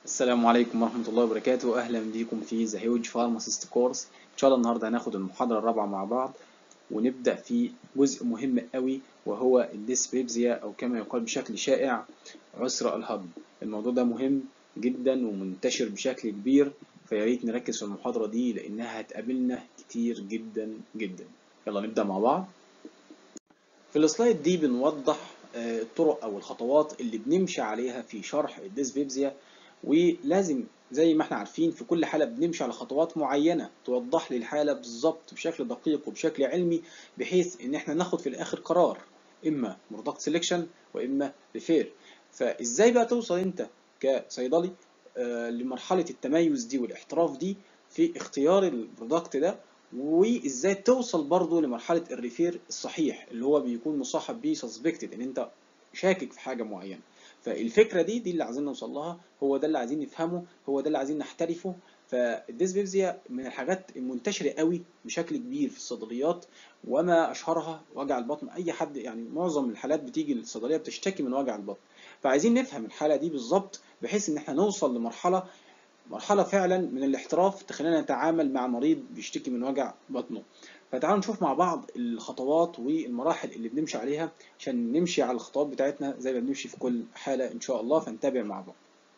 السلام عليكم ورحمة الله وبركاته أهلا بيكم في ذا هيوج فارماسيست كورس إن شاء الله النهاردة هناخد المحاضرة الرابعة مع بعض ونبدأ في جزء مهم قوي وهو الديسبيبزيا أو كما يقال بشكل شائع عسر الهضم الموضوع ده مهم جدا ومنتشر بشكل كبير فياريت نركز في المحاضرة دي لأنها هتقابلنا كتير جدا جدا يلا نبدأ مع بعض في السلايد دي بنوضح الطرق أو الخطوات اللي بنمشي عليها في شرح الديسبيبزيا ولازم زي ما احنا عارفين في كل حالة بنمشي على خطوات معينة توضح لي الحالة بالظبط بشكل دقيق وبشكل علمي بحيث ان احنا ناخد في الاخر قرار اما برودكت سيلكشن واما ريفير فازاي بقى توصل انت كصيدلي آه لمرحلة التميز دي والاحتراف دي في اختيار البرودكت ده وازاي توصل برضه لمرحلة الريفير الصحيح اللي هو بيكون مصاحب بيه سسبكتد ان انت شاكك في حاجة معينة فالفكره دي دي اللي عايزين نوصل لها هو ده اللي عايزين نفهمه هو ده اللي عايزين نحترفه فالديسبيبزيا من الحاجات المنتشره قوي بشكل كبير في الصيدليات وما اشهرها وجع البطن اي حد يعني معظم الحالات بتيجي للصيدليه بتشتكي من وجع البطن فعايزين نفهم الحاله دي بالظبط بحيث ان احنا نوصل لمرحله مرحله فعلا من الاحتراف تخلينا نتعامل مع مريض بيشتكي من وجع بطنه فتعالوا نشوف مع بعض الخطوات والمراحل اللي بنمشي عليها عشان نمشي على الخطوات بتاعتنا زي ما بنمشي في كل حالة إن شاء الله فنتابع مع بعض.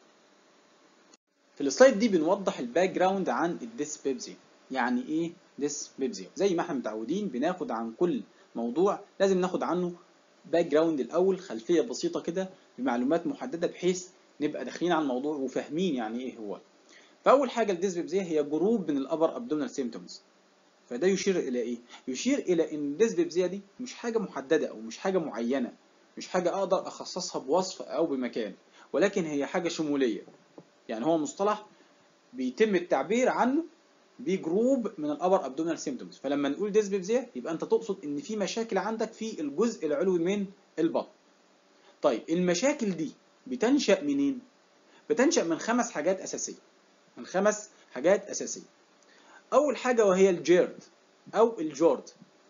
في السلايد دي بنوضح الباك جراوند عن الديسبيبزيا. يعني إيه ديسبيبزيا؟ زي ما احنا متعودين بناخد عن كل موضوع لازم ناخد عنه باك جراوند الأول خلفية بسيطة كده بمعلومات محددة بحيث نبقى داخلين على الموضوع وفاهمين يعني إيه هو. فأول حاجة الديسبيبزيا هي جروب من الأبر أبدومينال سيمتومز. فده يشير الى ايه يشير الى ان الديسبيبزيا دي مش حاجه محدده او مش حاجه معينه مش حاجه اقدر اخصصها بوصف او بمكان ولكن هي حاجه شموليه يعني هو مصطلح بيتم التعبير عنه بجروب من الابر ابدومينال سيمتومز فلما نقول ديسبيبزيا يبقى انت تقصد ان في مشاكل عندك في الجزء العلوي من البطن طيب المشاكل دي بتنشا منين بتنشا من خمس حاجات اساسيه من خمس حاجات اساسيه اول حاجه وهي الجيرد او الجورد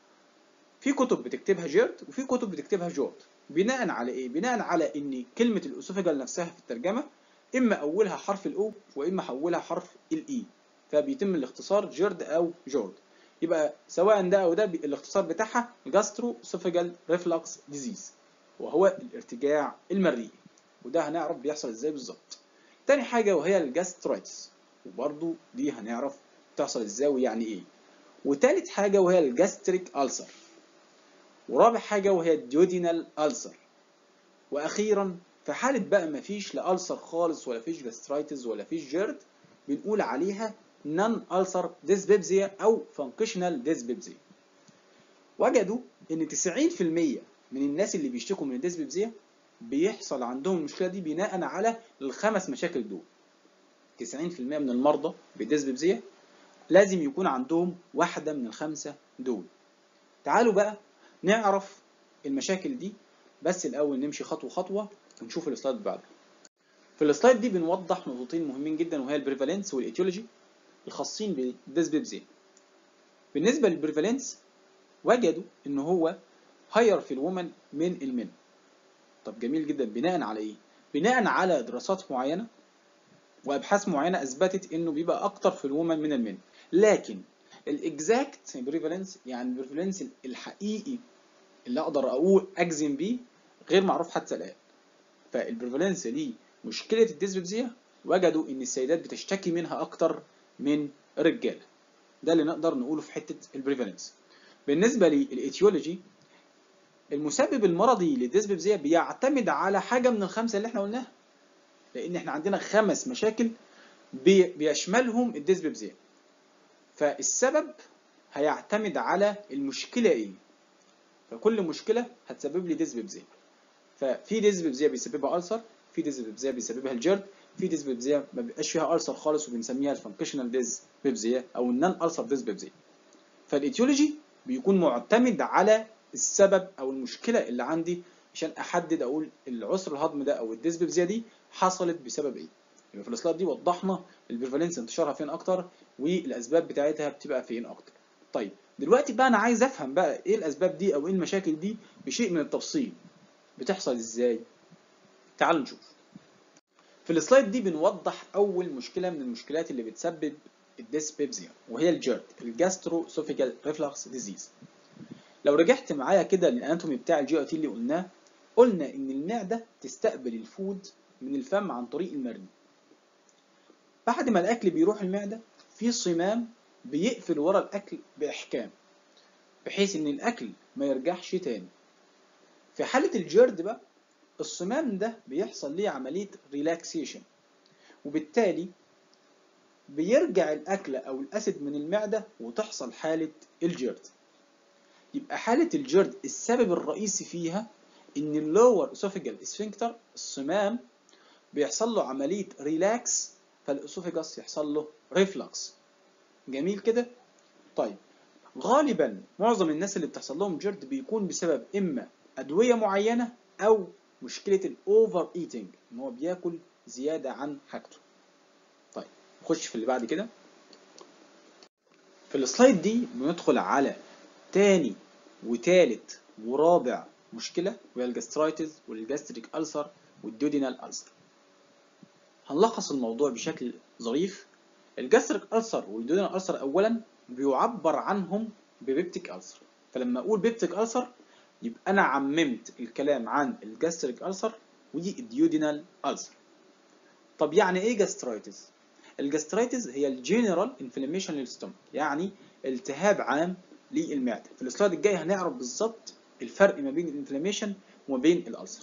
في كتب بتكتبها جيرد وفي كتب بتكتبها جورد بناء على ايه بناء على ان كلمه الاسوفيجال نفسها في الترجمه اما اولها حرف الاو واما اولها حرف الاي فبيتم الاختصار جيرد او جورد يبقى سواء ده او ده الاختصار بتاعها جاسترو اسوفيجال ريفلكس ديزيز وهو الارتجاع المريء وده هنعرف بيحصل ازاي بالظبط تاني حاجه وهي الجاسترايتس وبرضو دي هنعرف بتحصل ازاي ويعني ايه وتالت حاجه وهي الجاستريك ألسر ورابع حاجه وهي الديودينال ألسر واخيرا في حاله بقى ما فيش لا ألسر خالص ولا فيش جاسترايتس ولا فيش جيرد بنقول عليها نون ألسر ديسبيبزيا او فانكشنال ديسبيبزيا وجدوا ان 90% من الناس اللي بيشتكوا من الديسبيبزيا بيحصل عندهم المشكله دي بناء على الخمس مشاكل دول 90% من المرضى بالديسبيبزيا لازم يكون عندهم واحدة من الخمسة دول تعالوا بقى نعرف المشاكل دي بس الأول نمشي خطوة خطوة ونشوف السلايد بعده في السلايد دي بنوضح نقطتين مهمين جدا وهي البريفالنس والإيتيولوجي الخاصين بالديسبيبزيا بالنسبة للبريفالنس وجدوا إن هو هاير في الومن من المن طب جميل جدا بناء على إيه؟ بناء على دراسات معينة وابحاث معينه اثبتت انه بيبقى اكتر في الومن من المن لكن الاكزاكت بريفالنس يعني البريفالنس الحقيقي اللي اقدر اقول اجزم بيه غير معروف حتى الان فالبريفالنس دي مشكله الديسبيبزيا وجدوا ان السيدات بتشتكي منها اكتر من الرجاله ده اللي نقدر نقوله في حته البريفالنس بالنسبه للايتيولوجي المسبب المرضي للديسبيبزيا بيعتمد على حاجه من الخمسه اللي احنا قلناها لان احنا عندنا خمس مشاكل بيشملهم الديسبيبزيا فالسبب هيعتمد على المشكله ايه فكل مشكله هتسبب لي ديسبيبزيا ففي ديسبيبزيا بيسببها ألسر في ديسبيبزيا بيسببها الجرد في ديسبيبزيا ما بيبقاش فيها ألسر خالص وبنسميها الفانكشنال ديسبيبزيا او النون ألسر ديسبيبزيا فالايتيولوجي بيكون معتمد على السبب او المشكله اللي عندي عشان احدد اقول العسر الهضم ده او الديسبيبزيا دي حصلت بسبب ايه يبقى في السلايد دي وضحنا البريفالنس انتشارها فين اكتر والاسباب بتاعتها بتبقى فين اكتر طيب دلوقتي بقى انا عايز افهم بقى ايه الاسباب دي او ايه المشاكل دي بشيء من التفصيل بتحصل ازاي تعالوا نشوف في السلايد دي بنوضح اول مشكله من المشكلات اللي بتسبب الديسبيبزيا وهي الجيرد الجاسترو اسوفيجال ريفلكس ديزيز لو رجعت معايا كده للاناتومي بتاع الجي اي تي اللي قلناه قلنا ان المعده تستقبل الفود من الفم عن طريق المرن بعد ما الاكل بيروح المعده في صمام بيقفل ورا الاكل باحكام بحيث ان الاكل ما يرجعش تاني في حاله الجيرد بقى الصمام ده بيحصل ليه عمليه ريلاكسيشن وبالتالي بيرجع الاكل او الاسيد من المعده وتحصل حاله الجيرد يبقى حاله الجيرد السبب الرئيسي فيها ان اللور اسوفيجال اسفنكتر الصمام بيحصل له عمليه ريلاكس فالاسوفيجاس يحصل له ريفلكس جميل كده طيب غالبا معظم الناس اللي بتحصل لهم جيرد بيكون بسبب اما ادويه معينه او مشكله الاوفر ايتنج ان هو بياكل زياده عن حاجته طيب نخش في اللي بعد كده في السلايد دي بندخل على تاني وتالت ورابع مشكله وهي الجاسترايتس والجاستريك ألسر والديودينال ألسر هنلخص الموضوع بشكل ظريف الجاستريك ألسر والديودينال ألسر اولا بيعبر عنهم ببيبتيك ألسر فلما اقول بيبتيك ألسر يبقى انا عممت الكلام عن الجاستريك ألسر ودي الديودينال ألسر طب يعني ايه جاسترايتس الجاسترايتس هي الجنرال انفلاميشن للستومك يعني التهاب عام للمعده في السلايد الجاي هنعرف بالظبط الفرق ما بين الانفلاميشن وما بين الألسر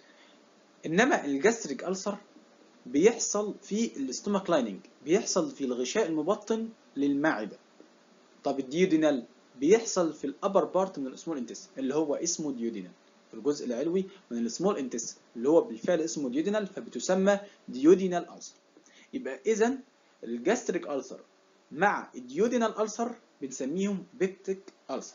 انما الجاستريك ألسر بيحصل في الاستومك لايننج بيحصل في الغشاء المبطن للمعده طب الديودينال بيحصل في الابر بارت من السمول انتست اللي هو اسمه ديودينال في الجزء العلوي من السمول انتست اللي هو بالفعل اسمه ديودينال فبتسمى ديودينال ألسر يبقى اذا الجاستريك ألسر مع الديودينال ألسر بنسميهم بيبتيك ألسر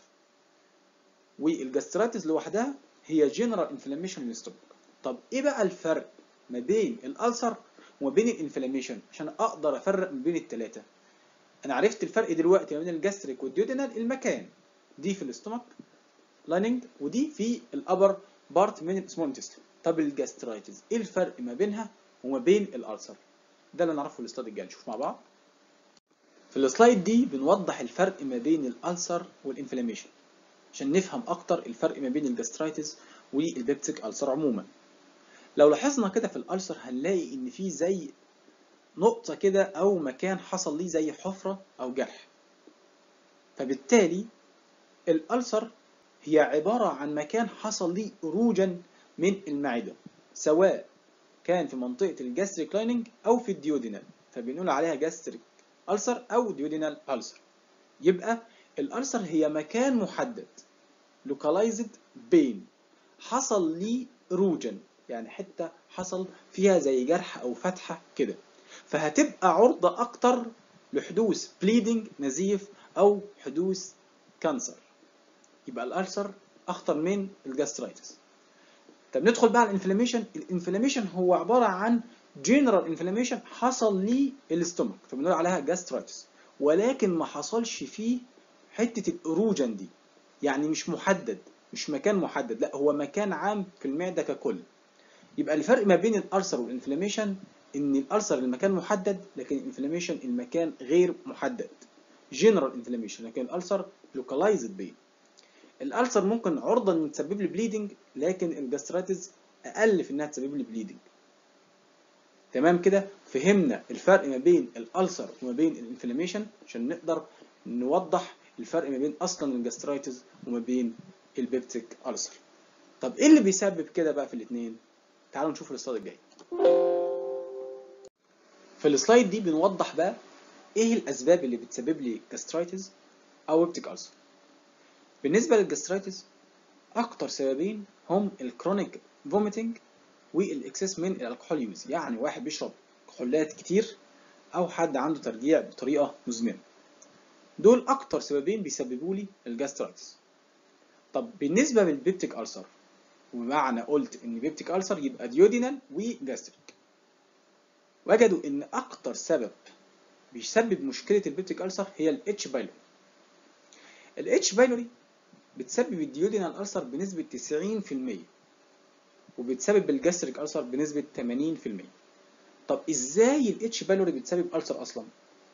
والجاستراتيز لوحدها هي جنرال انفلاميشن للستومك طب ايه بقى الفرق ما بين الألسر وما بين الانفلاميشن عشان اقدر افرق ما بين الثلاثه انا عرفت الفرق دلوقتي ما بين الجاستريك والديودينال المكان دي في الاستومك لايننج ودي في الابر بارت من السمول انتستين طب الجاسترايتس ايه الفرق ما بينها وما بين الالسر ده اللي نعرفه في السلايد الجاي نشوف مع بعض في السلايد دي بنوضح الفرق ما بين الالسر والانفلاميشن عشان نفهم اكتر الفرق ما بين الجاسترايتس والبيبتيك ألسر عموما لو لاحظنا كده في الألسر هنلاقي إن في زي نقطة كده أو مكان حصل ليه زي حفرة أو جرح فبالتالي الألسر هي عبارة عن مكان حصل ليه أروجا من المعدة سواء كان في منطقة الجاستريك لايننج أو في الديودينال فبنقول عليها جاستريك ألسر أو ديودينال ألسر يبقى الألسر هي مكان محدد localized بين حصل ليه روجن يعني حتة حصل فيها زي جرح أو فتحة كده فهتبقى عرضة أكتر لحدوث بليدنج نزيف أو حدوث كانسر يبقى الألسر أخطر من الجاسترايتس طب ندخل بقى على الانفلاميشن الانفلاميشن هو عبارة عن جنرال انفلاميشن حصل ليه الاستومك فبنقول عليها جاسترايتس ولكن ما حصلش فيه حتة الأروجن دي يعني مش محدد مش مكان محدد لا هو مكان عام في المعدة ككل يبقى الفرق ما بين الألسر والإنفلاميشن إن الألسر المكان محدد لكن الإنفلاميشن المكان غير محدد جنرال انفلاميشن لكن الألسر لوكالايزد بين الألسر ممكن عرضة إن تسبب لي بليدنج لكن الجاستراتيز أقل في إنها تسبب لي بليدنج تمام كده فهمنا الفرق ما بين الألسر وما بين الانفلاميشن عشان نقدر نوضح الفرق ما بين أصلا الجاسترايتس وما بين البيبتيك ألسر طب إيه اللي بيسبب كده بقى في الاتنين؟ تعالوا نشوف السلايد الجاي في السلايد دي بنوضح بقى ايه الاسباب اللي بتسبب لي جاسترايتس او بيبتيك ألسر بالنسبه للجاسترايتس اكتر سببين هم الكرونيك فوميتنج والاكسس من الكحول يوز يعني واحد بيشرب كحولات كتير او حد عنده ترجيع بطريقه مزمنه دول اكتر سببين بيسببوا لي الجاسترايتس طب بالنسبه للبيبتيك ألسر ومعنى قلت ان بيبتيك ألسر يبقى ديودينال وجاستريك وجدوا ان اكتر سبب بيسبب مشكله البيبتيك ألسر هي الاتش بايلوري الاتش بايلوري بتسبب الديودينال ألسر بنسبه 90% وبتسبب الجاستريك ألسر بنسبه 80% طب ازاي الاتش بايلوري بتسبب ألسر اصلا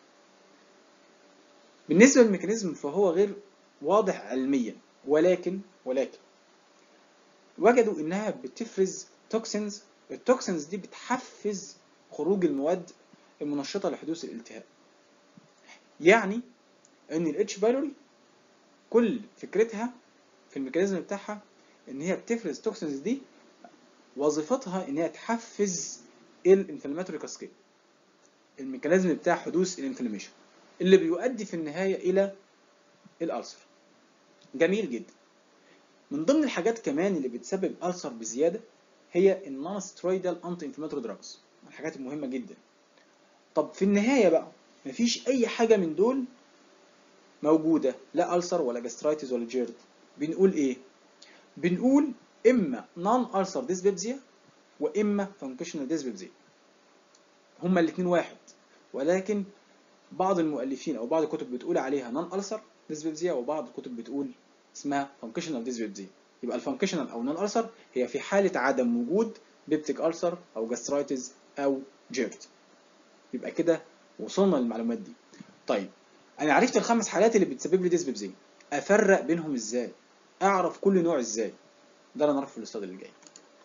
بالنسبه للميكانيزم فهو غير واضح علميا ولكن ولكن وجدوا انها بتفرز توكسينز التوكسينز دي بتحفز خروج المواد المنشطه لحدوث الالتهاب يعني ان الاتش بايلوري كل فكرتها في الميكانيزم بتاعها ان هي بتفرز توكسينز دي وظيفتها ان هي تحفز الانفلاماتوري كاسكيد الميكانيزم بتاع حدوث الانفلاميشن اللي بيؤدي في النهايه الى الالسر جميل جدا من ضمن الحاجات كمان اللي بتسبب ألسر بزيادة هي النون سترويدال انتي انفلاماتوري دراجز الحاجات المهمة جدا طب في النهاية بقى مفيش أي حاجة من دول موجودة لا ألسر ولا جاسترايتس ولا جيرد بنقول إيه؟ بنقول إما نون ألسر ديسبيبزيا وإما فانكشنال ديسبيبزيا هما الاتنين واحد ولكن بعض المؤلفين أو بعض الكتب بتقول عليها نون ألسر ديسبيبزيا وبعض الكتب بتقول اسمها فانكشنال ديسبيبزيا يبقى الفانكشنال او نون ألسر هي في حالة عدم وجود بيبتيك ألسر أو جاسترايتس أو جيرد يبقى كده وصلنا للمعلومات دي طيب أنا عرفت الخمس حالات اللي بتسبب لي ديسبيبزيا أفرق بينهم إزاي أعرف كل نوع إزاي ده اللي نعرفه في السلايد اللي جاي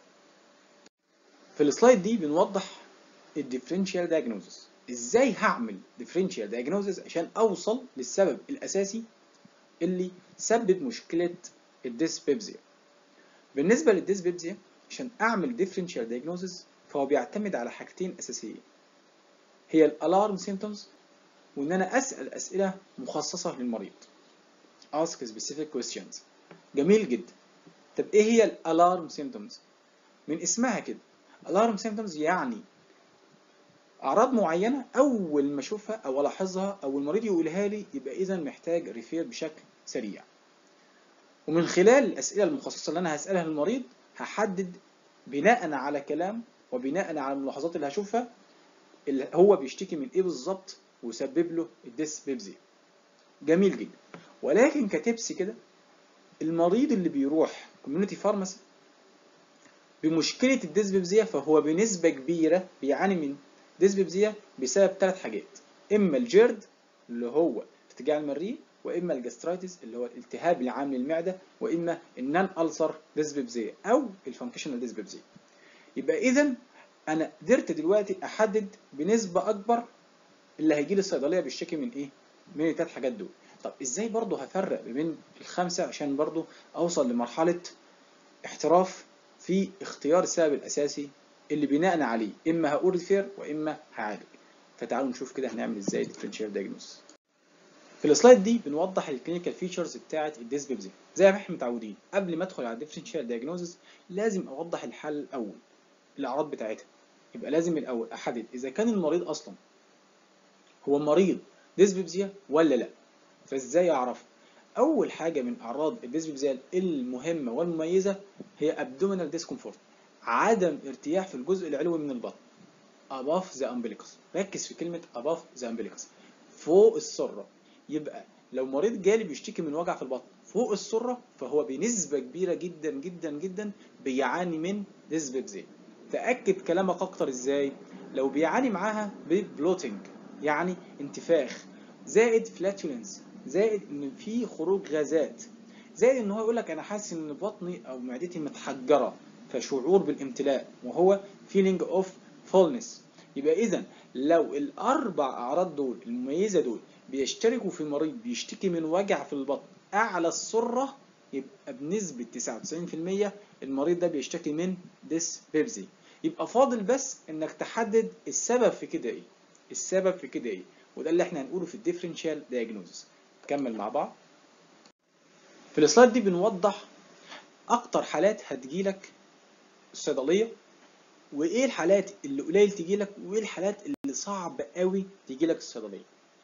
في السلايد دي بنوضح الديفرنشال دايجنوزس ازاي هعمل ديفرنشال دايجنوزس عشان اوصل للسبب الاساسي اللي سبب مشكله الديسبيبزيا بالنسبه للديسبيبزيا عشان اعمل ديفرنشال دايجنوزس فهو بيعتمد على حاجتين اساسيين هي الالارم سيمبتومز وان انا اسال اسئله مخصصه للمريض ask specific questions جميل جدا طب ايه هي الالارم سيمبتومز من اسمها كده الارم سيمبتومز يعني اعراض معينه اول ما اشوفها او الاحظها او المريض يقولها لي يبقى اذا محتاج ريفير بشكل سريع ومن خلال الاسئله المخصصه اللي انا هسالها للمريض هحدد بناء على كلام وبناء على الملاحظات اللي هشوفها اللي هو بيشتكي من ايه بالظبط ويسبب له الديسبيبزيا جميل جدا ولكن كتبس كده المريض اللي بيروح كوميونتي فارماسي بمشكله الديسبيبزيا فهو بنسبه كبيره بيعاني من ديسبيبزيا بسبب ثلاث حاجات اما الجيرد اللي هو ارتجاع المريء واما الجاسترايتس اللي هو الالتهاب العام للمعده واما النان ألسر ديسبيبزيا او الفانكشنال ديسبيبزيا يبقى اذا انا قدرت دلوقتي احدد بنسبه اكبر اللي هيجي لي الصيدليه بيشتكي من ايه من الثلاث حاجات دول طب ازاي برضه هفرق بين الخمسه عشان برضه اوصل لمرحله احتراف في اختيار السبب الاساسي اللي بناء عليه اما هقول ريفير واما هعالج فتعالوا نشوف كده هنعمل ازاي ديفرنشال دايجنوز في السلايد دي بنوضح الكلينيكال فيتشرز بتاعه الديسبيبزي زي ما احنا متعودين قبل ما ادخل على الديفرنشال دايجنوزز لازم اوضح الحل الاول الاعراض بتاعتها يبقى لازم الاول احدد اذا كان المريض اصلا هو مريض ديسبيبزيا ولا لا فازاي اعرف اول حاجه من اعراض الديسبيبزيا المهمه والمميزه هي ابدومينال ديسكومفورت عدم ارتياح في الجزء العلوي من البطن above the umbilicus ركز في كلمة above the umbilicus فوق السرة يبقى لو مريض جالي بيشتكي من وجع في البطن فوق السرة فهو بنسبة كبيرة جدا جدا جدا بيعاني من ديسبيبزيا تأكد كلامك أكتر إزاي لو بيعاني معاها ببلوتنج يعني انتفاخ زائد فلاتولنس زائد ان في خروج غازات زائد ان هو يقول لك انا حاسس ان بطني او معدتي متحجره فشعور بالامتلاء وهو feeling of fullness يبقى اذا لو الاربع اعراض دول المميزه دول بيشتركوا في مريض بيشتكي من وجع في البطن اعلى السره يبقى بنسبه 99% المريض ده بيشتكي من ديسبيبزي يبقى فاضل بس انك تحدد السبب في كده ايه السبب في كده ايه وده اللي احنا هنقوله في الديفرنشال دايجنوزس نكمل مع بعض في السلايد دي بنوضح اكتر حالات هتجيلك الصيدليه وايه الحالات اللي قليل تجيلك وايه الحالات اللي صعب قوي تجيلك الصيدليه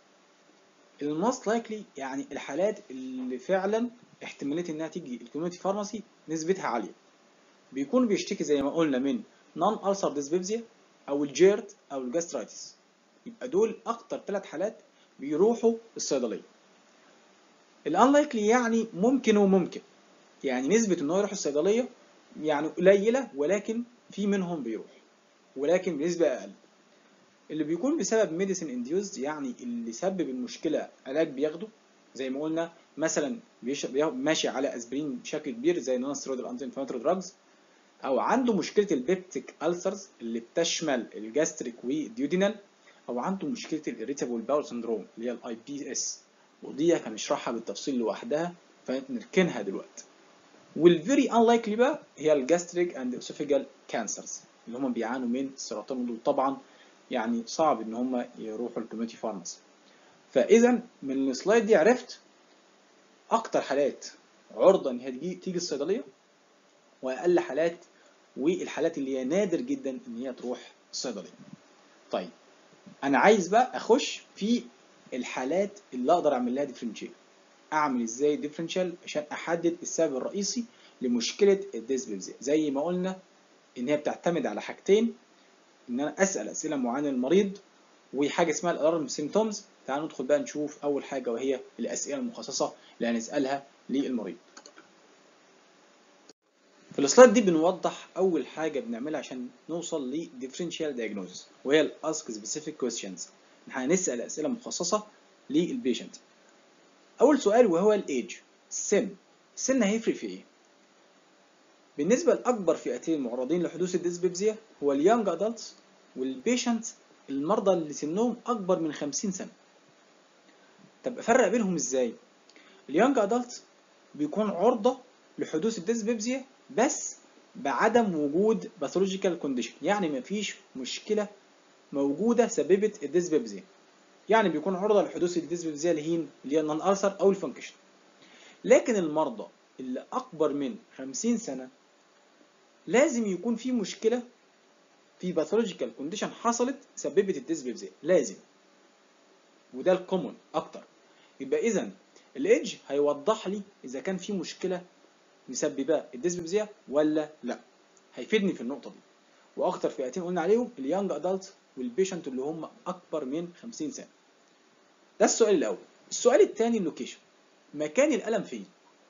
الموست لايكلي يعني الحالات اللي فعلا احتماليه انها تيجي الكوميونتي فارماسي نسبتها عاليه بيكون بيشتكي زي ما قلنا من نون ألسر ديسبيبزيا او الجيرد او الجاسترايتس يبقى دول اكتر ثلاث حالات بيروحوا الصيدليه الانلايكلي يعني ممكن وممكن يعني نسبه ان هو يروح الصيدليه يعني قليله ولكن في منهم بيروح ولكن بنسبه اقل اللي بيكون بسبب ميديسين انديوزد يعني اللي سبب المشكله علاج بياخده زي ما قلنا مثلا بيش... ماشي على اسبرين بشكل كبير زي نون ستيرويدال انتي انفلاماتوري دراجز او عنده مشكله البيبتيك ألسرز اللي بتشمل الجاستريك والديودينال او عنده مشكله الاريتابل باول سندروم اللي هي الاي بي اس ودي هنشرحها بالتفصيل لوحدها فنركنها دلوقتي والفيري انلايكلي بقى هي الجاستريك اند اسوفيجال كانسرز اللي هم بيعانوا من السرطان دول طبعا يعني صعب ان هم يروحوا الكوميونتي فارماسي فاذا من السلايد دي عرفت اكتر حالات عرضه ان هي تيجي تيجي الصيدليه واقل حالات والحالات اللي هي نادر جدا ان هي تروح الصيدليه طيب انا عايز بقى اخش في الحالات اللي اقدر اعمل لها ديفرنشيال اعمل ازاي ديفرنشال عشان احدد السبب الرئيسي لمشكله الديسبيبزيا زي ما قلنا ان هي بتعتمد على حاجتين ان انا اسال اسئله معينه للمريض وحاجه اسمها الالارم سيمتومز تعالوا ندخل بقى نشوف اول حاجه وهي الاسئله المخصصه اللي هنسالها للمريض في السلايد دي بنوضح اول حاجه بنعملها عشان نوصل ل differential diagnosis وهي ال ask specific questions هنسال اسئله مخصصه للبيشنت اول سؤال وهو الايج السن السن هيفرق في ايه بالنسبه لاكبر فئتين معرضين لحدوث الديسبيبزيا هو اليانج ادلتس والبيشنت المرضى اللي سنهم اكبر من 50 سنه طب افرق بينهم ازاي اليانج ادلت بيكون عرضه لحدوث الديسبيبزيا بس بعدم وجود باثولوجيكال كونديشن يعني مفيش مشكله موجوده سببت الديسبيبزيا يعني بيكون عرضه لحدوث الديسبيبزيا الهين اللي هي النون ارثر او الفانكشن لكن المرضى اللي اكبر من 50 سنه لازم يكون في مشكله في باثولوجيكال كونديشن حصلت سببت الديسبيبزيا لازم وده الكومون اكتر يبقى اذا الايدج هيوضح لي اذا كان في مشكله مسببه الديسبيبزيا ولا لا هيفيدني في النقطه دي واكتر فئتين قلنا عليهم اليانج ادلت والبيشنت اللي هم اكبر من 50 سنه ده السؤال الاول السؤال الثاني اللوكيشن مكان الالم فين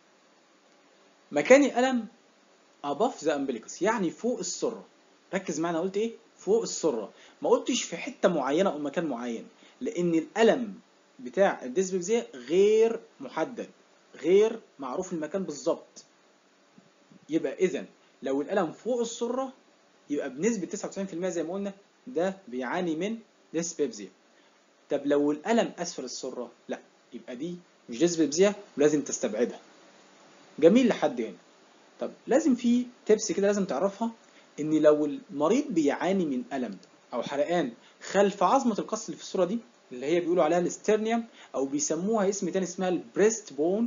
مكان الالم above the umbilicus يعني فوق السره ركز معانا قلت ايه فوق السره ما قلتش في حته معينه او مكان معين لان الالم بتاع الديسبيبزيا غير محدد غير معروف المكان بالظبط يبقى اذا لو الالم فوق السره يبقى بنسبه 99% زي ما قلنا ده بيعاني من ديسبيبزيا طب لو الالم اسفل السره لا يبقى دي مش ديسبيبزيا ولازم تستبعدها جميل لحد هنا طب لازم في تبس كده لازم تعرفها ان لو المريض بيعاني من الم او حرقان خلف عظمه القص اللي في الصوره دي اللي هي بيقولوا عليها الاسترنيوم او بيسموها اسم تاني اسمها البريست بون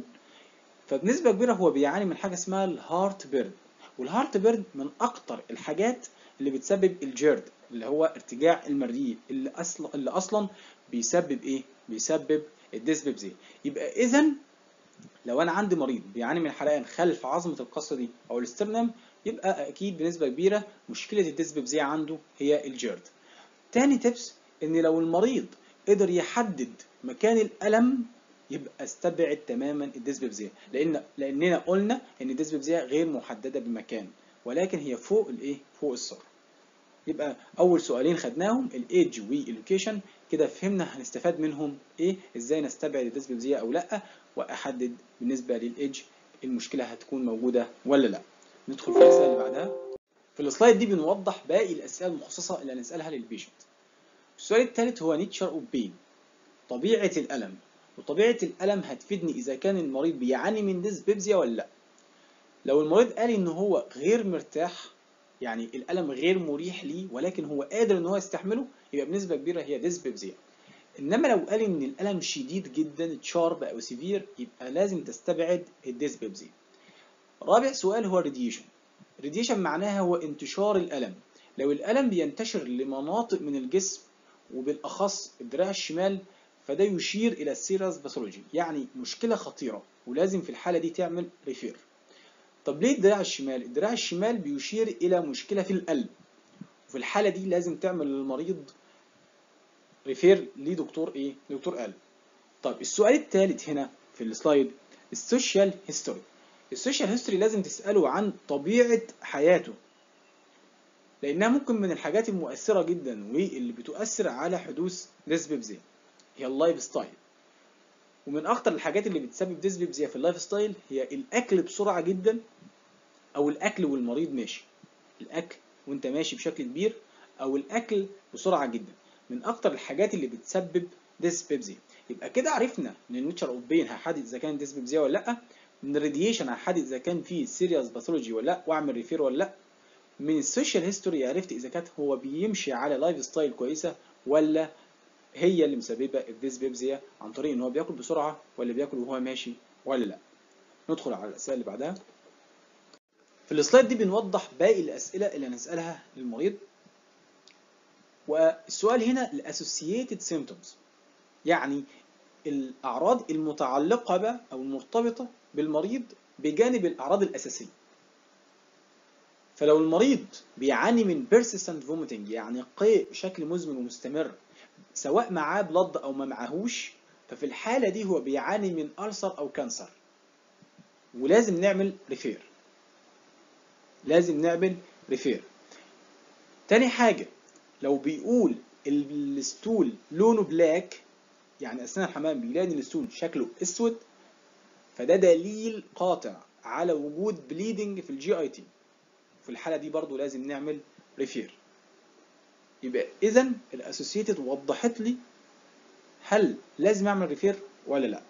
فبنسبه كبيره هو بيعاني من حاجه اسمها الهارت بيرن والهارت بيرن من اكتر الحاجات اللي بتسبب الجيرد اللي هو ارتجاع المريء اللي اصلا اللي اصلا بيسبب ايه بيسبب الديسبيبزيا يبقى اذا لو انا عندي مريض بيعاني من حرقان خلف عظمه القصه دي او الاسترنم يبقى اكيد بنسبه كبيره مشكله الديسبيبزيا عنده هي الجيرد تاني تبس ان لو المريض قدر يحدد مكان الالم يبقى استبعد تماما الديسبيبزيا لان لاننا قلنا ان الديسبيبزيا غير محدده بمكان ولكن هي فوق الايه فوق السر يبقى اول سؤالين خدناهم الايدج واللوكيشن كده فهمنا هنستفاد منهم ايه ازاي نستبعد الديسبيبزيا او لا واحدد بالنسبه للايدج المشكله هتكون موجوده ولا لا ندخل في الاسئله اللي بعدها في السلايد دي بنوضح باقي الاسئله المخصصه اللي هنسالها للبيشنت السؤال الثالث هو نيتشر اوف بين طبيعه الالم وطبيعه الالم هتفيدني اذا كان المريض بيعاني من ديسبيبزيا ولا لا لو المريض قال ان هو غير مرتاح يعني الالم غير مريح ليه ولكن هو قادر ان هو يستحمله يبقى بنسبه كبيره هي ديسبيبزيا انما لو قال ان الالم شديد جدا تشارب او سيفير يبقى لازم تستبعد الديسبيبزيا رابع سؤال هو الراديشن الراديشن معناها هو انتشار الالم لو الالم بينتشر لمناطق من الجسم وبالاخص الدراع الشمال فده يشير الى السيراس باثولوجي يعني مشكله خطيره ولازم في الحاله دي تعمل ريفير طب ليه الدراع الشمال الدراع الشمال بيشير الى مشكله في القلب وفي الحاله دي لازم تعمل للمريض ريفير لدكتور ايه دكتور قلب طب السؤال الثالث هنا في السلايد السوشيال هيستوري السوشيال هيستوري لازم تساله عن طبيعه حياته لانها ممكن من الحاجات المؤثره جدا واللي بتؤثر على حدوث ديسبيبزيا هي اللايف ستايل ومن اخطر الحاجات اللي بتسبب ديسبيبزيا في اللايف ستايل هي الاكل بسرعه جدا او الاكل والمريض ماشي الاكل وانت ماشي بشكل كبير او الاكل بسرعه جدا من اكتر الحاجات اللي بتسبب ديسبيبزيا يبقى كده عرفنا ان النيتشر اوف بين هحدد اذا كان ديسبيبزيا ولا لا من الراديشن هحدد اذا كان في سيريس باثولوجي ولا لا واعمل ريفير ولا لا من السوشيال هيستوري عرفت اذا كانت هو بيمشي على لايف ستايل كويسه ولا هي اللي مسببه الديسبيبزيا عن طريق ان هو بياكل بسرعه ولا بياكل وهو ماشي ولا لا ندخل على الاسئله اللي بعدها في السلايد دي بنوضح باقي الاسئله اللي هنسالها للمريض والسؤال هنا الاسوسييتد سيمبتومز يعني الاعراض المتعلقه بقى او المرتبطه بالمريض بجانب الاعراض الاساسيه فلو المريض بيعاني من persistent vomiting يعني قيء بشكل مزمن ومستمر سواء معاه بلد او ما معاهوش ففي الحاله دي هو بيعاني من ألسر او كانسر ولازم نعمل ريفير لازم نعمل ريفير تاني حاجه لو بيقول الستول لونه بلاك يعني اثناء الحمام بيلاقي ان الستول شكله اسود فده دليل قاطع على وجود بليدنج في الجي اي تي في الحاله دي برضو لازم نعمل ريفير يبقى اذا الاسوسييتد وضحت لي هل لازم اعمل ريفير ولا لا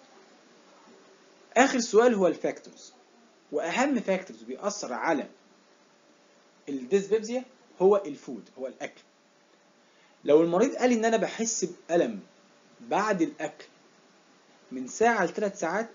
اخر سؤال هو الفاكتورز واهم فاكتورز بيأثر على الديسبيبزيا هو الفود هو الاكل لو المريض قال ان انا بحس بألم بعد الاكل من ساعة لثلاث ساعات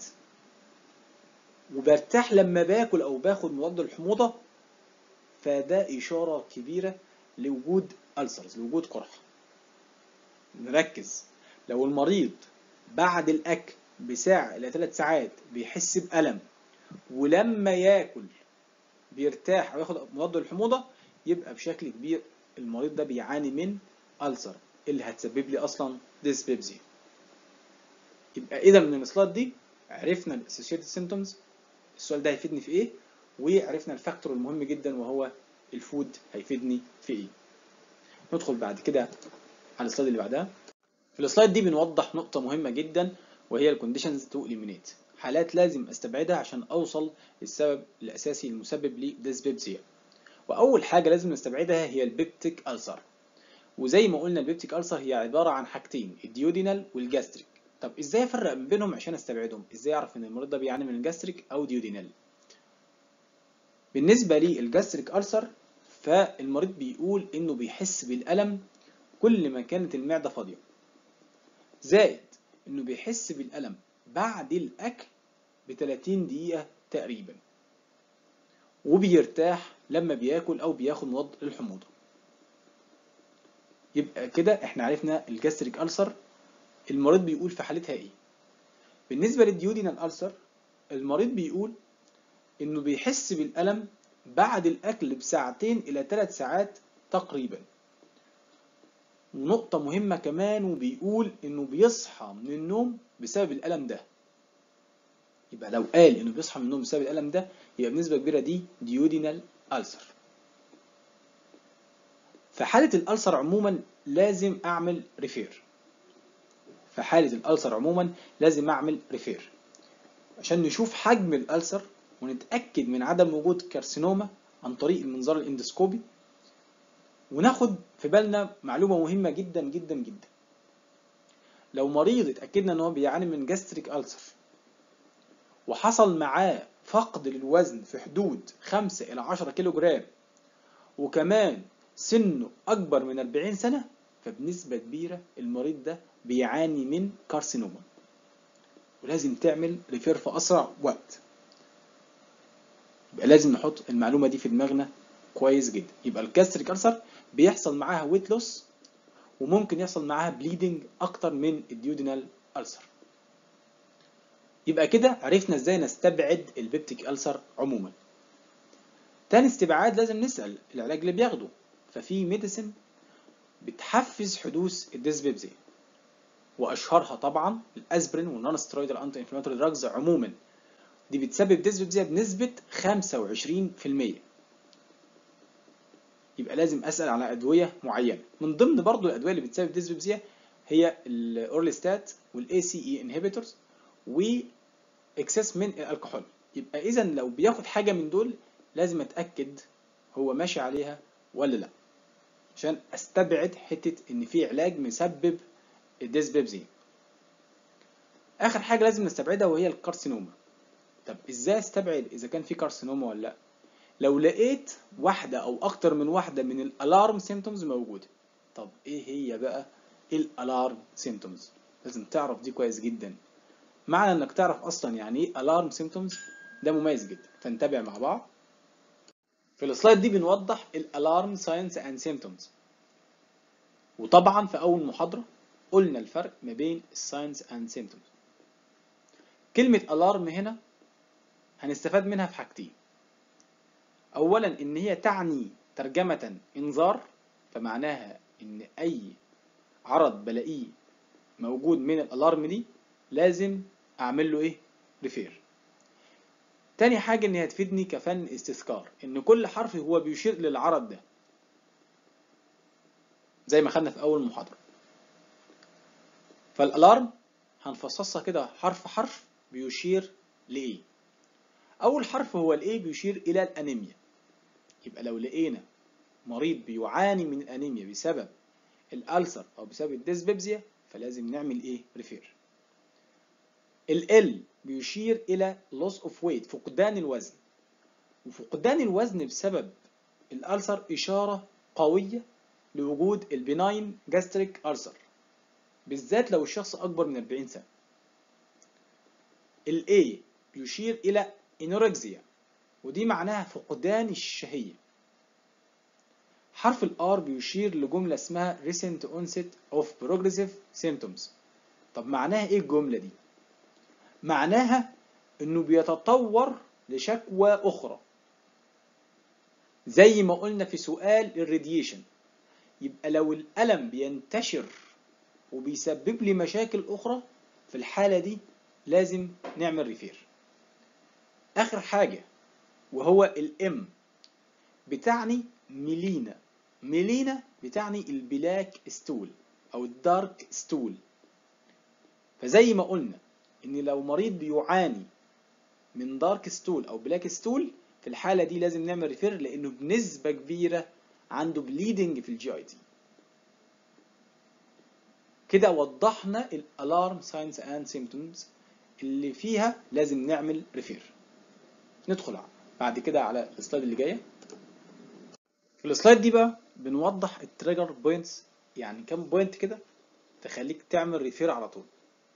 وبرتاح لما باكل او باخد مضاد الحموضة فده اشارة كبيرة لوجود ألسرز لوجود قرحة نركز لو المريض بعد الاكل بساعة الى ثلاث ساعات بيحس بألم ولما ياكل بيرتاح او ياخد مضاد الحموضة يبقى بشكل كبير المريض ده بيعاني من ألسر اللي هتسبب لي اصلا ديسبيبزيا يبقى اذا من السلايد دي عرفنا الاسوشيتد سيمبتومز السؤال ده هيفيدني في ايه وعرفنا الفاكتور المهم جدا وهو الفود هيفيدني في ايه ندخل بعد كده على السلايد اللي بعدها في السلايد دي بنوضح نقطة مهمة جدا وهي الكونديشنز تو اليمينيت حالات لازم استبعدها عشان اوصل للسبب الاساسي المسبب لديسبيبسيا واول حاجة لازم نستبعدها هي البيبتيك ألسر وزي ما قلنا البيبتيك ألسر هي عبارة عن حاجتين الديودينال والجاستريك طب ازاي افرق ما بينهم عشان استبعدهم ازاي اعرف ان المريض ده بيعاني من الجاستريك او ديودينال بالنسبة للجاستريك ألسر فالمريض بيقول انه بيحس بالألم كل ما كانت المعدة فاضية زائد انه بيحس بالألم بعد الأكل ب 30 دقيقة تقريبا وبيرتاح لما بياكل او بياخد مضاد الحموضة يبقى كده احنا عرفنا الجاستريك ألسر المريض بيقول في حالتها ايه بالنسبة للديودينال ألسر المريض بيقول انه بيحس بالألم بعد الأكل بساعتين إلى ثلاث ساعات تقريبا ونقطة مهمة كمان وبيقول إنه بيصحى من النوم بسبب الألم ده يبقى لو قال إنه بيصحى من النوم بسبب الألم ده يبقى بنسبة كبيرة دي ديودينال ألسر في حالة الألسر عموما لازم أعمل ريفير في حالة الألسر عموما لازم أعمل ريفير عشان نشوف حجم الألسر ونتأكد من عدم وجود كارسينوما عن طريق المنظار الاندوسكوبي وناخد في بالنا معلومة مهمة جدا جدا جدا لو مريض اتأكدنا ان هو بيعاني من جاستريك ألسر وحصل معاه فقد للوزن في حدود 5 إلى 10 كيلو جرام وكمان سنه أكبر من 40 سنة فبنسبة كبيرة المريض ده بيعاني من كارسينوما ولازم تعمل ريفير في أسرع وقت يبقى لازم نحط المعلومة دي في دماغنا كويس جدا يبقى الكاستريك ألسر بيحصل معاها ويت لوس وممكن يحصل معاها بليدنج أكتر من الديودينال ألسر يبقى كده عرفنا ازاي نستبعد البيبتيك ألسر عموما تاني استبعاد لازم نسأل العلاج اللي بياخده ففي ميديسن بتحفز حدوث الديسبيبزيا واشهرها طبعا الاسبرين والنون سترويدال انتي انفلاماتوري دراجز عموما دي بتسبب ديسبيبزيا بنسبة 25% يبقى لازم اسال على ادويه معينه من ضمن برضو الادويه اللي بتسبب ديسبيبسيا هي الاورليستات والاي سي اي انهبيتورز واكسس من الكحول يبقى اذا لو بياخد حاجه من دول لازم اتاكد هو ماشي عليها ولا لا عشان استبعد حته ان في علاج مسبب الديسبيبسيا اخر حاجه لازم نستبعدها وهي الكارسينوما طب ازاي استبعد اذا كان في كارسينوما ولا لا لو لقيت واحده او اكتر من واحده من الالارم سيمتومز موجوده طب ايه هي بقى الالارم سيمتومز لازم تعرف دي كويس جدا معنى انك تعرف اصلا يعني ايه الارم سيمتومز ده مميز جدا فنتابع مع بعض في السلايد دي بنوضح الالارم ساينس اند سيمتومز وطبعا في اول محاضره قلنا الفرق ما بين الساينس اند سيمتومز كلمه الارم هنا هنستفاد منها في حاجتين اولا ان هي تعني ترجمه انذار فمعناها ان اي عرض بلاقيه موجود من الالارم دي لازم اعمل له ايه ريفير تاني حاجة ان هي تفيدني كفن استذكار ان كل حرف هو بيشير للعرض ده زي ما خدنا في اول محاضرة فالالارم هنفصصها كده حرف حرف بيشير لايه اول حرف هو الايه بيشير الى الانيميا يبقى لو لقينا مريض بيعاني من الانيميا بسبب الالسر او بسبب الديسبيبزيا فلازم نعمل ايه ريفير ال بيشير الى loss of weight فقدان الوزن وفقدان الوزن بسبب الالسر اشاره قويه لوجود البناين جاستريك ألسر بالذات لو الشخص اكبر من 40 سنه ال A بيشير الى انوركسيا ودي معناها فقدان الشهيه حرف الار بيشير لجملة اسمها recent onset of progressive symptoms طب معناها ايه الجملة دي؟ معناها انه بيتطور لشكوى اخرى زي ما قلنا في سؤال الراديشن يبقى لو الألم بينتشر وبيسبب لي مشاكل أخرى في الحالة دي لازم نعمل ريفير آخر حاجة وهو الام بتعني ميلينا ميلينا بتعني البلاك ستول او الدارك ستول فزي ما قلنا ان لو مريض بيعاني من دارك ستول او بلاك ستول في الحالة دي لازم نعمل ريفير لانه بنسبة كبيرة عنده بليدنج في الجي اي تي كده وضحنا الالارم ساينز اند سيمتومز اللي فيها لازم نعمل ريفير ندخل بعد كده على السلايد اللي جايه في السلايد دي بقى بنوضح التريجر بوينتس يعني كام بوينت كده تخليك تعمل ريفير على طول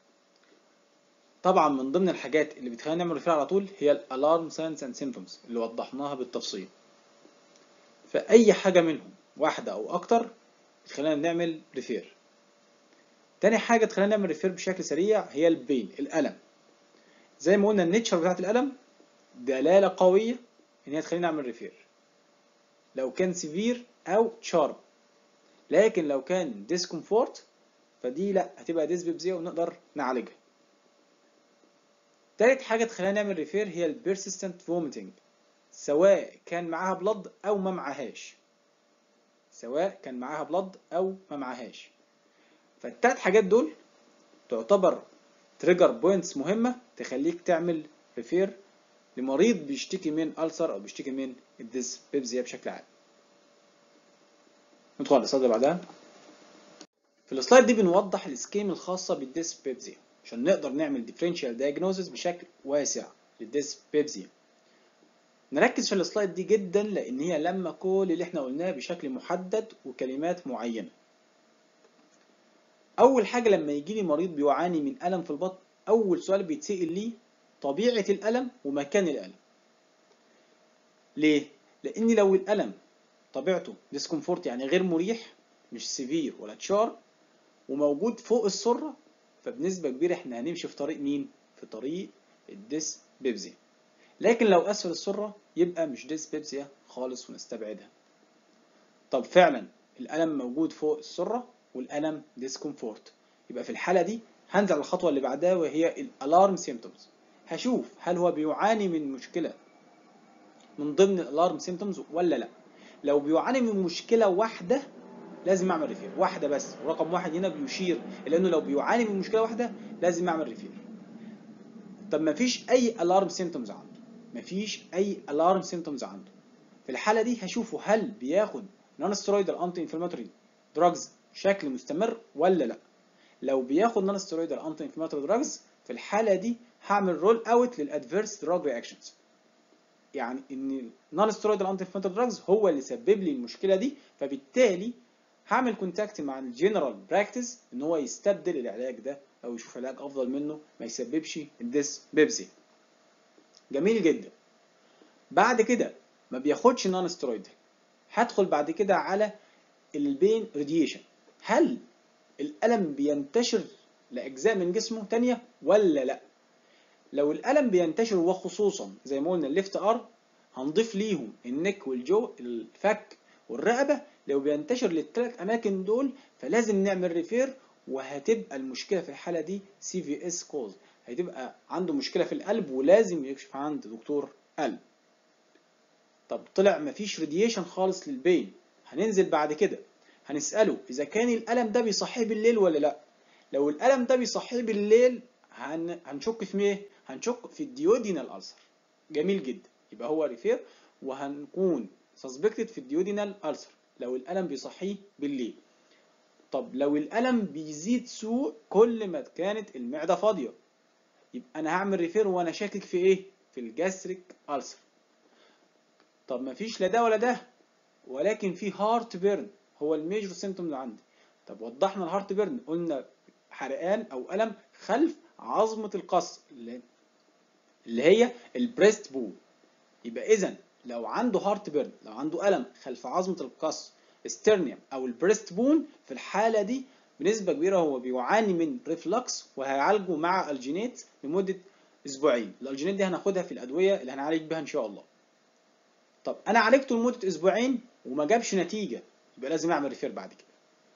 طبعا من ضمن الحاجات اللي بتخلينا نعمل ريفير على طول هي الالارم ساينس اند سيمتومز اللي وضحناها بالتفصيل فاي حاجه منهم واحده او اكتر بتخلينا نعمل ريفير تاني حاجه تخلينا نعمل ريفير بشكل سريع هي البين الالم زي ما قلنا النيتشر بتاعت الالم دلاله قويه ان هي تخلينا نعمل ريفير لو كان سيفير او شارب لكن لو كان ديسكومفورت فدي لا هتبقى ديسبيبزيا ونقدر نعالجها تالت حاجه تخلينا نعمل ريفير هي البيرسيستنت فوميتنج سواء كان معاها بلد او ما معاهاش سواء كان معاها بلد او ما معاهاش فالتلات حاجات دول تعتبر تريجر بوينتس مهمه تخليك تعمل ريفير لمريض بيشتكي من ألسر أو بيشتكي من الديسبيبزيا بشكل عام. ندخل على السلايد اللي بعدها. في السلايد دي بنوضح السكيم الخاصة بالديسبيبزيا عشان نقدر نعمل ديفرنشال دايجنوزس بشكل واسع للديسبيبزيا. نركز في السلايد دي جدا لأن هي لما كل اللي احنا قلناه بشكل محدد وكلمات معينة. أول حاجة لما يجي لي مريض بيعاني من ألم في البطن أول سؤال بيتسأل ليه طبيعة الألم ومكان الألم ليه؟ لأن لو الألم طبيعته ديسكومفورت يعني غير مريح مش سيفير ولا تشار وموجود فوق السرة فبنسبة كبيرة احنا هنمشي في طريق مين؟ في طريق الديسبيبزيا لكن لو أسفل السرة يبقى مش ديسبيبزيا خالص ونستبعدها طب فعلا الألم موجود فوق السرة والألم ديسكومفورت يبقى في الحالة دي هنزل على الخطوة اللي بعدها وهي الألارم سيمتومز هشوف هل هو بيعاني من مشكلة من ضمن الالارم سيمتومز ولا لا لو بيعاني من مشكله واحده لازم اعمل ريفير واحده بس ورقم واحد هنا بيشير الى انه لو بيعاني من مشكله واحده لازم اعمل ريفير طب ما فيش اي الارم سيمتومز عنده ما فيش اي الارم سيمتومز عنده في الحاله دي هشوفه هل بياخد نون ستيرويدال انتي انفلاماتوري دراجز بشكل مستمر ولا لا لو بياخد نون ستيرويدال انتي انفلاماتوري دراجز في الحاله دي هعمل رول اوت للادفيرس دراج رياكشنز يعني ان النون ستيرويدال انتي انفلاماتوري دراجز هو اللي سبب لي المشكله دي فبالتالي هعمل كونتاكت مع الجنرال براكتس ان هو يستبدل العلاج ده او يشوف علاج افضل منه ما يسببش الديس بيبسي جميل جدا بعد كده ما بياخدش نون ستيرويدال هدخل بعد كده على البين راديشن هل الالم بينتشر لاجزاء من جسمه تانية ولا لا لو الالم بينتشر وخصوصا زي ما قلنا الليفت ارم هنضيف ليهم النك والجو الفك والرقبه لو بينتشر للثلاث اماكن دول فلازم نعمل ريفير وهتبقى المشكله في الحاله دي سي في اس كوز هتبقى عنده مشكله في القلب ولازم يكشف عند دكتور قلب طب طلع مفيش راديشن خالص للبين هننزل بعد كده هنساله اذا كان الالم ده بيصحيه بالليل ولا لا لو الالم ده بيصحيه بالليل هن... هنشك في ايه هنشك في الديودينال ألسر جميل جدا يبقى هو ريفير وهنكون سسبكتد في الديودينال ألسر لو الالم بيصحيه بالليل طب لو الالم بيزيد سوء كل ما كانت المعده فاضيه يبقى انا هعمل ريفير وانا شاكك في ايه في الجاستريك ألسر طب مفيش لا ده ولا ده ولكن في هارت بيرن هو الميجور سيمتوم اللي عندي طب وضحنا الهارت بيرن قلنا حرقان او الم خلف عظمه القص اللي اللي هي البريست بون يبقى اذا لو عنده هارت بيرن لو عنده الم خلف عظمه القص استرنيوم او البريست بون في الحاله دي بنسبه كبيره هو بيعاني من ريفلكس وهيعالجه مع الجينيت لمده اسبوعين الالجينيت دي هناخدها في الادويه اللي هنعالج بيها ان شاء الله طب انا عالجته لمده اسبوعين وما جابش نتيجه يبقى لازم اعمل ريفير بعد كده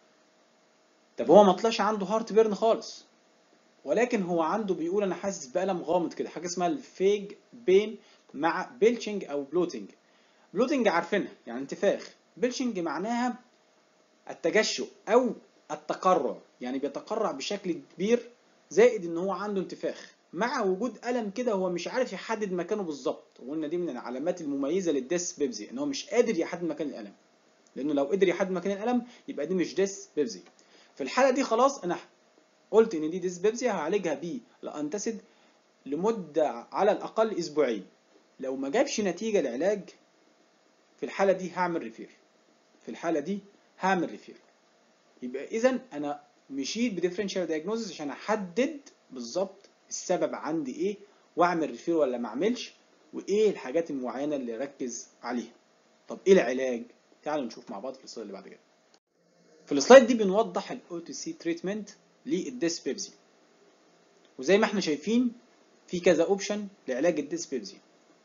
طب هو ما طلعش عنده هارت بيرن خالص ولكن هو عنده بيقول انا حاسس بالم غامض كده حاجه اسمها الفيج بين مع بيلشنج او بلوتنج بلوتنج عارفينها يعني انتفاخ بيلشنج معناها التجشؤ او التقرع يعني بيتقرع بشكل كبير زائد ان هو عنده انتفاخ مع وجود الم كده هو مش عارف يحدد مكانه بالظبط وقلنا دي من العلامات المميزه للديس بيبزي ان هو مش قادر يحدد مكان الالم لانه لو قدر يحدد مكان الالم يبقى دي مش ديس بيبزي في الحاله دي خلاص انا قلت ان دي ديس بيبزي هعالجها بيه لانتسد لمده على الاقل اسبوعين لو ما جابش نتيجه العلاج في الحاله دي هعمل ريفير في الحاله دي هعمل ريفير يبقى اذا انا مشيت بديفرنشال دايجنوزس عشان احدد بالظبط السبب عندي ايه واعمل ريفير ولا ما اعملش وايه الحاجات المعينه اللي اركز عليها طب ايه العلاج تعالوا نشوف مع بعض في السلايد اللي بعد كده في السلايد دي بنوضح الاو تي سي تريتمنت للديسبيبزي وزي ما احنا شايفين في كذا اوبشن لعلاج الديسبيبزي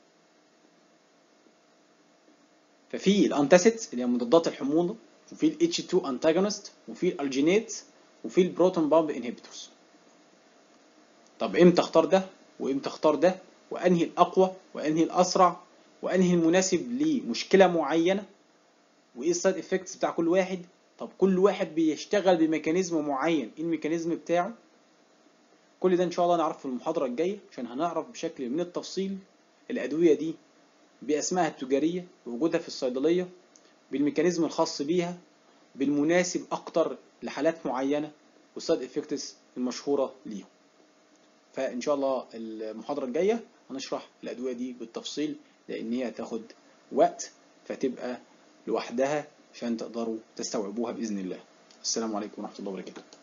ففي الانتاسيدز اللي هي مضادات الحموضه وفي ال H2 انتاجونست وفي الالجينيت وفي البروتون بامب انهبيتورز طب امتى اختار ده وامتى اختار ده وانهي الاقوى وانهي الاسرع وانهي المناسب لمشكله معينه وايه السايد افكتس بتاع كل واحد طب كل واحد بيشتغل بميكانيزم معين ايه الميكانيزم بتاعه كل ده ان شاء الله نعرف في المحاضره الجايه عشان هنعرف بشكل من التفصيل الادويه دي باسمائها التجاريه ووجودها في الصيدليه بالميكانيزم الخاص بيها بالمناسب اكتر لحالات معينه والسايد افكتس المشهوره ليهم فان شاء الله المحاضره الجايه هنشرح الادويه دي بالتفصيل لان هي هتاخد وقت فتبقى لوحدها عشان تقدروا تستوعبوها باذن الله السلام عليكم ورحمه الله وبركاته